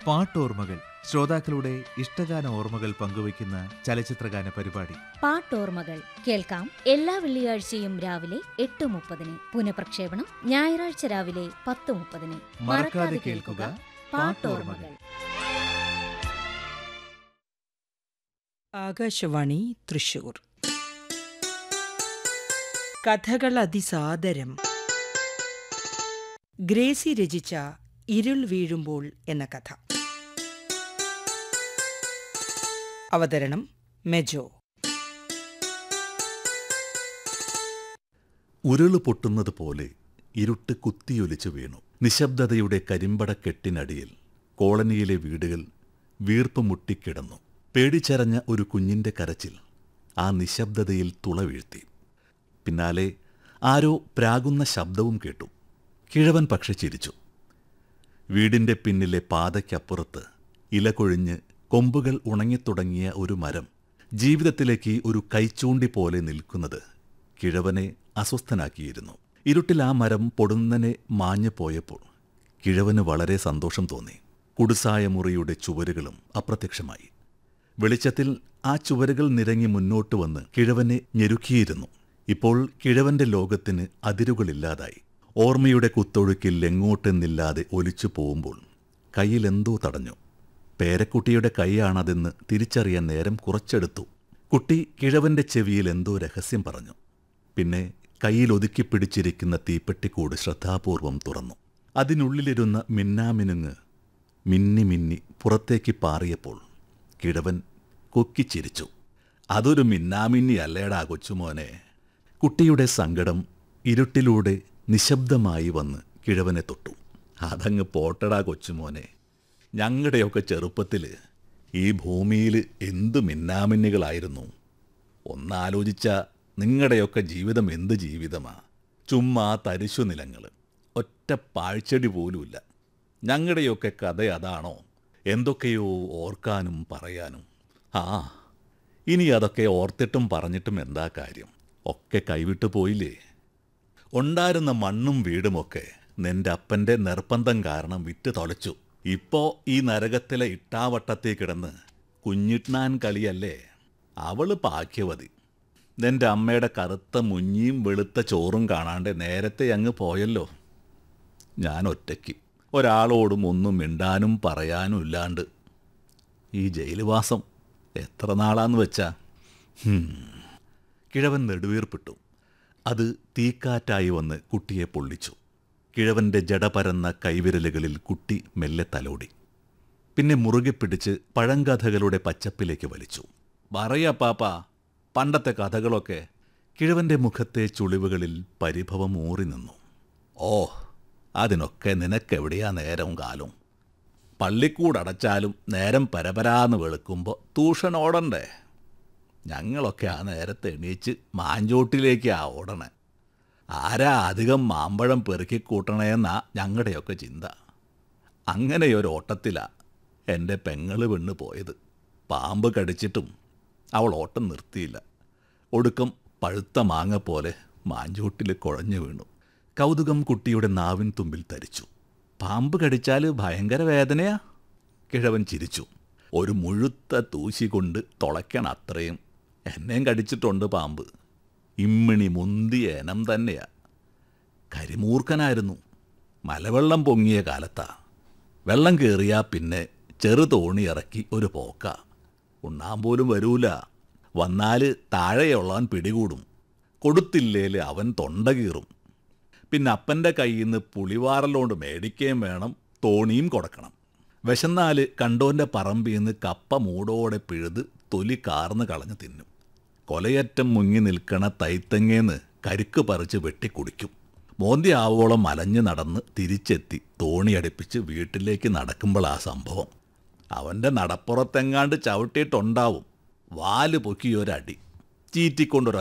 പാട്ടോർമ്മകൾ ശ്രോതാക്കളുടെ ഇഷ്ടഗാന ഓർമ്മകൾ പങ്കുവയ്ക്കുന്ന ചലച്ചിത്രഗാന പരിപാടി പാട്ടോർമ്മകൾ കേൾക്കാം എല്ലാ വെള്ളിയാഴ്ചയും രാവിലെ എട്ട് മുപ്പതിന് പുനഃപ്രക്ഷേപണം ഞായറാഴ്ച രാവിലെ പത്ത് മുപ്പതിന് മറക്കാതെ കേൾക്കുക പാട്ടോർമ്മകൾ ആകാശവാണി തൃശൂർ കഥകൾ അതിസാദരം ഗ്രേസി രചിച്ച ഇരുൾ വീഴുമ്പോൾ എന്ന കഥ അവതരണം മെജോ ഉരുള് പൊട്ടുന്നത് പോലെ ഇരുട്ട് കുത്തിയൊലിച്ചു വീണു നിശബ്ദതയുടെ കരിമ്പടക്കെട്ടിനടിയിൽ കോളനിയിലെ വീടുകൾ വീർപ്പ് മുട്ടിക്കിടന്നു പേടിച്ചരഞ്ഞ ഒരു കുഞ്ഞിന്റെ കരച്ചിൽ ആ നിശബ്ദതയിൽ തുള വീഴ്ത്തി പിന്നാലെ ആരോ പ്രാകുന്ന ശബ്ദവും കേട്ടു കിഴവൻ പക്ഷെ ചിരിച്ചു വീടിന്റെ പിന്നിലെ പാതയ്ക്കപ്പുറത്ത് ഇല കൊഴിഞ്ഞ് കൊമ്പുകൾ ഉണങ്ങിത്തുടങ്ങിയ ഒരു മരം ജീവിതത്തിലേക്ക് ഒരു കൈച്ചൂണ്ടി പോലെ നിൽക്കുന്നത് കിഴവനെ അസ്വസ്ഥനാക്കിയിരുന്നു ഇരുട്ടിൽ ആ മരം പൊടുന്നനെ മാഞ്ഞു പോയപ്പോൾ കിഴവന് വളരെ സന്തോഷം തോന്നി കുടുസായ മുറിയുടെ ചുവരുകളും അപ്രത്യക്ഷമായി വെളിച്ചത്തിൽ ആ ചുവരുകൾ നിരങ്ങി മുന്നോട്ട് വന്ന് കിഴവനെ ഞെരുക്കിയിരുന്നു ഇപ്പോൾ കിഴവന്റെ ലോകത്തിന് അതിരുകളില്ലാതായി ഓർമ്മയുടെ കുത്തൊഴുക്കിൽ എങ്ങോട്ടെന്നില്ലാതെ ഒലിച്ചു പോകുമ്പോൾ കയ്യിലെന്തോ തടഞ്ഞു പേരക്കുട്ടിയുടെ കൈയാണതെന്ന് തിരിച്ചറിയാൻ നേരം കുറച്ചെടുത്തു കുട്ടി കിഴവന്റെ ചെവിയിൽ എന്തോ രഹസ്യം പറഞ്ഞു പിന്നെ കയ്യിൽ ഒതുക്കി പിടിച്ചിരിക്കുന്ന തീപ്പെട്ടിക്കൂട് ശ്രദ്ധാപൂർവം തുറന്നു അതിനുള്ളിലിരുന്ന മിന്നാമിനുങ്ങ് മിന്നി മിന്നി പുറത്തേക്ക് പാറിയപ്പോൾ കിഴവൻ കൊക്കിച്ചിരിച്ചു അതൊരു മിന്നാമിന്നി അല്ലേടാ കൊച്ചുമോനെ കുട്ടിയുടെ സങ്കടം ഇരുട്ടിലൂടെ നിശബ്ദമായി വന്ന് കിഴവനെ തൊട്ടു അതങ്ങ് പോട്ടടാ കൊച്ചുമോനെ ഞങ്ങളുടെയൊക്കെ ചെറുപ്പത്തിൽ ഈ ഭൂമിയിൽ എന്ത് മിന്നാമിന്നികളായിരുന്നു ഒന്നാലോചിച്ച നിങ്ങളുടെയൊക്കെ ജീവിതം എന്ത് ജീവിതമാ ചുമ്മാ തരിശു നിലങ്ങൾ ഒറ്റ പാഴ്ചെടി പോലുമില്ല ഞങ്ങളുടെയൊക്കെ കഥ അതാണോ എന്തൊക്കെയോ ഓർക്കാനും പറയാനും ആ ഇനി അതൊക്കെ ഓർത്തിട്ടും പറഞ്ഞിട്ടും എന്താ കാര്യം ഒക്കെ കൈവിട്ടു പോയില്ലേ ഉണ്ടായിരുന്ന മണ്ണും വീടുമൊക്കെ നിന്റെ അപ്പന്റെ നിർബന്ധം കാരണം വിറ്റ് തൊലച്ചു ഇപ്പോ ഈ നരകത്തിലെ ഇട്ടാവട്ടത്തിൽ കിടന്ന് കുഞ്ഞിട്ടാൻ കളിയല്ലേ അവള് പാക്യവതി നിന്റെ അമ്മയുടെ കറുത്ത മുഞ്ഞിയും വെളുത്ത ചോറും കാണാണ്ട് നേരത്തെ അങ്ങ് പോയല്ലോ ഞാൻ ഒറ്റയ്ക്ക് ഒരാളോടും ഒന്നും മിണ്ടാനും പറയാനും ഇല്ലാണ്ട് ഈ ജയിലുവാസം എത്ര നാളാന്ന് വെച്ചാ ഹും. കിഴവൻ നെടുവീർപ്പിട്ടു അത് തീക്കാറ്റായി വന്ന് കുട്ടിയെ പൊള്ളിച്ചു കിഴവന്റെ ജടപരന്ന കൈവിരലുകളിൽ കുട്ടി മെല്ലെ തലോടി പിന്നെ മുറുകെ പിടിച്ച് പഴങ്കഥകളുടെ പച്ചപ്പിലേക്ക് വലിച്ചു പറയാ പാപ്പ പണ്ടത്തെ കഥകളൊക്കെ കിഴവന്റെ മുഖത്തെ ചുളിവുകളിൽ പരിഭവം ഊറി നിന്നു ഓ അതിനൊക്കെ നിനക്കെവിടെയാ നേരവും കാലവും പള്ളിക്കൂടടച്ചാലും നേരം പരപരാന്ന് വെളുക്കുമ്പോൾ ട്യൂഷൻ ഓടണ്ടേ ഞങ്ങളൊക്കെ ആ നേരത്തെ എണീച്ച് മാഞ്ചോട്ടിലേക്കാ ഓടണേ ആരാ അധികം മാമ്പഴം പെറുക്കിക്കൂട്ടണേന്നാ ഞങ്ങളുടെയൊക്കെ ചിന്ത അങ്ങനെയൊരു ഓട്ടത്തിലാ എൻ്റെ പെങ്ങള് പെണ്ണ് പോയത് പാമ്പ് കടിച്ചിട്ടും അവൾ ഓട്ടം നിർത്തിയില്ല ഒടുക്കം പഴുത്ത മാങ്ങ പോലെ മാഞ്ചോട്ടിൽ കുഴഞ്ഞു വീണു കൗതുകം കുട്ടിയുടെ നാവിൻ തുമ്പിൽ തരിച്ചു പാമ്പ് കടിച്ചാൽ ഭയങ്കര വേദനയാ കിഴവൻ ചിരിച്ചു ഒരു മുഴുത്ത തൂശി കൊണ്ട് തുളയ്ക്കണം അത്രയും എന്നെയും കടിച്ചിട്ടുണ്ട് പാമ്പ് ഇമ്മിണി മുന്തിയ ഇനം തന്നെയാ കരിമൂർഖനായിരുന്നു മലവെള്ളം പൊങ്ങിയ കാലത്താ വെള്ളം കയറിയാ പിന്നെ ചെറു തോണി ഇറക്കി ഒരു പോക്ക ഉണ്ണാൻ പോലും വരൂല വന്നാൽ താഴെയുള്ളവൻ പിടികൂടും കൊടുത്തില്ലേല് അവൻ തൊണ്ട കീറും പിന്നെ അപ്പൻ്റെ കയ്യിൽ നിന്ന് പുളിവാറലോണ്ട് മേടിക്കുകയും വേണം തോണിയും കൊടുക്കണം വിശന്നാൽ കണ്ടോൻ്റെ പറമ്പിൽ നിന്ന് കപ്പ മൂടോടെ പിഴുത് തൊലി കാർന്ന് കളഞ്ഞ് തിന്നും കൊലയറ്റം മുങ്ങി നിൽക്കണ തൈത്തങ്ങേന്ന് കരിക്ക് പറിച്ച് വെട്ടിക്കുടിക്കും മോന്തി ആവോളം മലഞ്ഞു നടന്ന് തിരിച്ചെത്തി തോണി അടുപ്പിച്ച് വീട്ടിലേക്ക് നടക്കുമ്പോൾ ആ സംഭവം അവൻ്റെ നടപ്പുറത്തെങ്ങാണ്ട് ചവിട്ടിയിട്ടുണ്ടാവും വാല് പൊക്കിയൊരടി ചീറ്റിക്കൊണ്ടൊരു